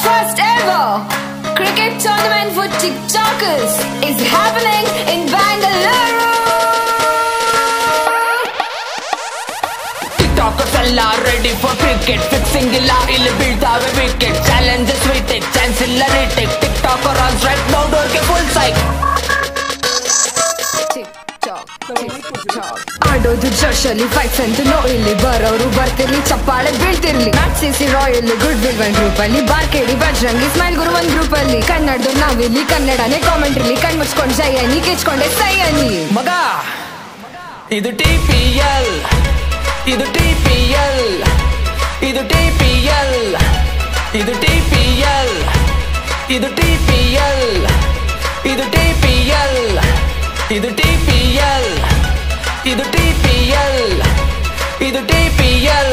first ever cricket tournament for TikTokers is happening in Bangalore. TikTokers ಎಲ್ಲ ready for cricket fixing ಇಲ್ಲ ಇಲ್ಲಿ ಬೀಳ್ತಾವೆ wicket challenges ವಿಟೆಕ್ chance ಇಲ್ಲ ರಿಟೆಕ್ ಟಿಕ್ಟಾಕರ್ ಆನ್ ಸ್ಟ್ರೈಕ್ ನೋಡೋರ್ಗೆ full psych ಆಡೋದು ಜೋಶಲ್ಲಿ ಫೈಟ್ಸ್ ಅಂತ ನೋ ಇಲ್ಲಿ ಬರೋರು ಬರ್ತಿರ್ಲಿ ಚಪ್ಪಾಳೆ ಬೀಳ್ತಿರ್ಲಿ match CC royal good will one group ಅಲ್ಲಿ ಬಾರ್ಕೇಡಿ ಬಜ್ರಂಗಿ ಸ್ಮೈಲ್ ಗುರು ಒಂದ್ ಗ್ರೂಪ್ ಅಲ್ಲಿ ಕನ್ನಡದವ್ರು ನಾವಿಲ್ಲಿ ಕನ್ನಡನೇ ಕಾಮೆಂಟ್ ಇರ್ಲಿ ಕಣ್ ಮುಚ್ಕೊಂಡ್ ಜೈ ಅನಿ ಕೆಚ್ಕೊಂಡೆ ಸೈ ಅನಿ ಮಗ ಇದು ಟಿ ಪಿ ಎಲ್ ಇದು ಟಿ ಪಿ ಎಲ್ ಇದು ಟಿ ಪಿ ಎಲ್ ಇದು ಟಿ ಪಿ ಎಲ್ ಇದು ಟಿ ಪಿ ಎಲ್ ಇದು ಟಿ ಪಿ ಎಲ್ ಇದು ಟಿ ಪಿ ಎಲ್ ಇದು ಟಿ ಪಿ ಎಲ್ ಇದು ಟಿ ಪಿ ಎಲ್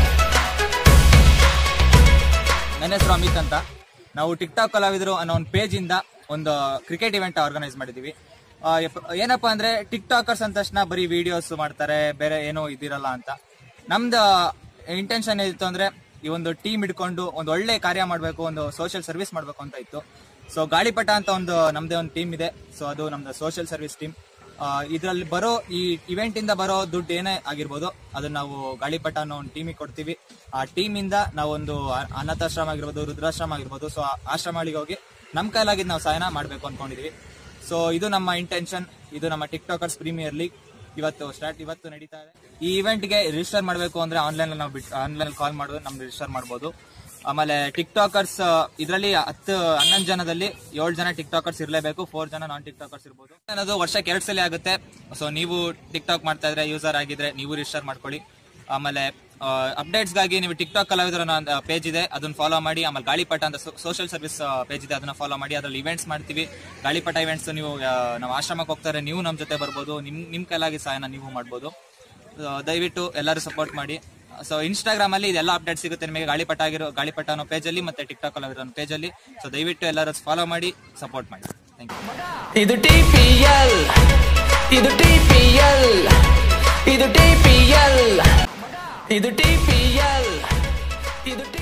ನನ್ನ ಹೆಸರು ಅಮಿತ್ ಅಂತ ನಾವು ಟಿಕ್ ಟಾಕ್ ಕಲಾವಿದರು ಅನ್ನೋ ಒಂದು ಪೇಜ್ ಇಂದ ಒಂದು ಕ್ರಿಕೆಟ್ ಇವೆಂಟ್ ಆರ್ಗನೈಸ್ ಮಾಡಿದೀವಿ ಆ, ಎಪ್- ಏನಪ್ಪಾ ಅಂದ್ರೆ ಟಿಕ್ ಟಾಕರ್ಸ್ ಅಂದ ತಕ್ಷಣ ಬರೀ ವಿಡಿಯೋಸ್ ಮಾಡ್ತಾರೆ ಬೇರೆ ಏನೋ ಇದಿರಲ್ಲ ಅಂತ ನಮ್ದು ಇಂಟೆನ್ಷನ್ ಏನಿತ್ತು ಅಂದ್ರೆ ಈ ಒಂದು ಟೀಮ್ ಇಟ್ಕೊಂಡು ಒಂದು ಒಳ್ಳೆ ಕಾರ್ಯ ಮಾಡಬೇಕು ಒಂದು ಸೋಷಿಯಲ್ ಸರ್ವಿಸ್ ಮಾಡಬೇಕು ಅಂತ ಇತ್ತು ಸೊ ಗಾಳಿಪಟ ಅಂತ ಒಂದು ನಮ್ದೇ ಒಂದು ಟೀಮ್ ಇದೆ ಸೊ ಅದು ನಮ್ದು ಸೋಷಿಯಲ್ ಸರ್ವಿಸ್ ಟೀಮ್ ಇದರಲ್ಲಿ ಬರೋ ಈ ಇವೆಂಟ್ ಇಂದ ಬರೋ ದುಡ್ಡು ಏನೇ ಆಗಿರ್ಬೋದು ಅದನ್ನ ನಾವು ಗಾಳಿಪಟ ಅನ್ನೋ ಒಂದು ಟೀಮಿಗೆ ಕೊಡ್ತೀವಿ ಆ ಟೀಮ್ ಇಂದ ನಾವೊಂದು ಅ- ಅನಾಥಾಶ್ರಮ ಆಗಿರ್ಬೋದು ವೃದ್ಧಾಶ್ರಮ ಆಗಿರ್ಬೋದು ಸೊ ಆ ಆಶ್ರಮಗಳಿಗೆ ಹೋಗಿ ನಮ್ಮ ಕೈಲಾಗಿದ್ದು ನಾವು ಸಹಾಯನ ಮಾಡಬೇಕು ಅನ್ಕೊಂಡಿದೀವಿ ಸೊ ಇದು ನಮ್ಮ ಇಂಟೆನ್ಷನ್ ಇದು ನಮ್ಮ ಟಿಕ್ ಟಾಕರ್ಸ್ ಪ್ರೀಮಿಯರ್ ಲೀಗ್ ಇವತ್ತು ಸ್ಟಾರ್ಟ್ ಇವತ್ತು ನಡೀತಾ ಇದೆ ಈ ಇವೆಂಟ್ಗೆ ರಿಜಿಸ್ಟರ್ ಮಾಡಬೇಕು ಅಂದ್ರೆ ಆನ್ಲೈನ್ ನಾವು ಬಿಟ್ಟು ಆನ್ಲೈನ್ ಕಾಲ್ ಮಾಡೋದು ನಮ್ಗೆ ರಿಜಿಸ್ಟರ್ ಮಾಡ್ಬೋದು ಆಮೇಲೆ ಟಿಕ್ ಟಾಕರ್ಸ್ ಇದರಲ್ಲಿ ಹತ್ತು ಹನ್ನೊಂದು ಜನದಲ್ಲಿ ಏಳು ಜನ ಟಿಕ್ ಟಾಕರ್ಸ್ ಇರಲೇಬೇಕು ಫೋರ್ ಜನ ನಾನ್ ಟಿಕ್ ಟಾಕರ್ಸ್ ಇರ್ಬೋದು ಅನ್ನೋದು ವರ್ಷಕ್ಕೆ ಎರಡು ಸಲ ಆಗುತ್ತೆ ಸೊ ನೀವು ಟಿಕ್ ಟಾಕ್ ಮಾಡ್ತಾ ಇದ್ರೆ ಯೂಸರ್ ಆಗಿದ್ರೆ ನೀವು ರಿಜಿಸ್ಟರ್ ಮಾಡ್ಕೊಳ್ಳಿ ಆಮೇಲೆ ಅಪ್ಡೇಟ್ಸ್ ಗಾಗಿ ನೀವು ಟಿಕ್ ಟಾಕ್ ಕಲಾವಿದರ ಪೇಜ್ ಇದೆ ಅದನ್ನ ಫಾಲೋ ಮಾಡಿ ಆಮೇಲೆ ಗಾಳಿಪಟ ಅಂತ ಸೋಷಿಯಲ್ ಸರ್ವಿಸ್ ಪೇಜ್ ಇದೆ ಅದನ್ನ ಫಾಲೋ ಮಾಡಿ ಅದ್ರಲ್ಲಿ ಇವೆಂಟ್ಸ್ ಮಾಡ್ತೀವಿ ಗಾಳಿಪಟ ಇವೆಂಟ್ಸ್ ನೀವು ಆ, ನಾವು ಆಶ್ರಮಕ್ಕೆ ಹೋಗ್ತಾರೆ ನೀವು ನಮ್ಮ ಜೊತೆ ಬರ್ಬೋದು ನಿಮ್ ನಿಮ್ ಕೈಲಾಗಿ ಸಹಾಯನ ನೀವು ಮಾಡ್ಬೋದು So, ದಯವಿಟ್ಟು ಎಲ್ಲರೂ ಸಪೋರ್ಟ್ ಮಾಡಿ ಸೊ ಇನ್ಸ್ಟಾಗ್ರಾಮ್ ಅಲ್ಲಿ ಇದೆಲ್ಲ ಅಪ್ಡೇಟ್ ಸಿಗುತ್ತೆ ನಿಮಗೆ ಗಾಳಿಪಟ ಆಗಿರೋ ಗಾಳಿಪಟ ಅನ್ನೋ ಪೇಜ್ ಅಲ್ಲಿ ಮತ್ತೆ ಟಿಕ್ ಟಾಕ್ ಕಲಾವಿದರ ಪೇಜ್ ಅಲ್ಲಿ ಸೊ ದಯವಿಟ್ಟು ಎಲ್ಲರೂ ಫಾಲೋ ಮಾಡಿ ಸಪೋರ್ಟ್ ಮಾಡಿ ಥ್ಯಾಂಕ್ ಯು ಇದು ಟಿ ಪಿ ಎಲ್ ಇದು ಟಿ ಪಿ ಎಲ್ ಇದು ಟಿ ಪಿ ಎಲ್ ಇದು ಟಿ ಪಿ ಎಲ್ ಇದು ಟಿ